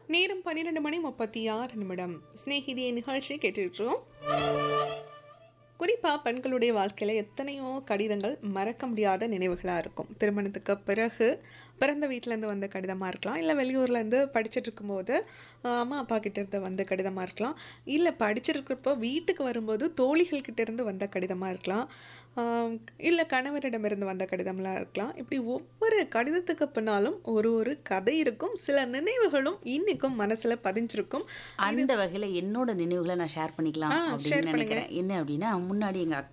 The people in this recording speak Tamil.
நேரம் பன்னிரெண்டு மணி முப்பத்தி ஆறு நிமிடம் ஸ்நேகிதிய நிகழ்ச்சி கேட்டுருக்கோம் குறிப்பாக பெண்களுடைய வாழ்க்கையில் எத்தனையோ கடிதங்கள் மறக்க முடியாத நினைவுகளாக இருக்கும் திருமணத்துக்கு பிறகு பிறந்த வீட்டிலேருந்து வந்த கடிதமாக இருக்கலாம் இல்லை வெளியூர்லேருந்து படிச்சுட்டு இருக்கும்போது ஆஹ், அம்மா அப்பா கிட்ட இருந்து வந்த கடிதமாக இருக்கலாம் இல்லை படிச்சிருக்கிறப்போ வீட்டுக்கு வரும்போது தோழிகள் கிட்ட இருந்து வந்த கடிதமாக இருக்கலாம் ஆம், இல்லை கணவரிடமிருந்து வந்த கடிதம்லாம் இருக்கலாம் இப்படி ஒவ்வொரு கடிதத்துக்கு பின்னாலும் ஒரு ஒரு கதை இருக்கும் சில நினைவுகளும் இன்னைக்கும் மனசில் பதிஞ்சிருக்கும் அந்த வகையில என்னோட நினைவுகளை நான் ஷேர் பண்ணிக்கலாம் ஆ, share அப்படின்னு பண்ணுங்க. நினைக்கிறேன் என்ன அப்படின்னா முன்னாடி எங்க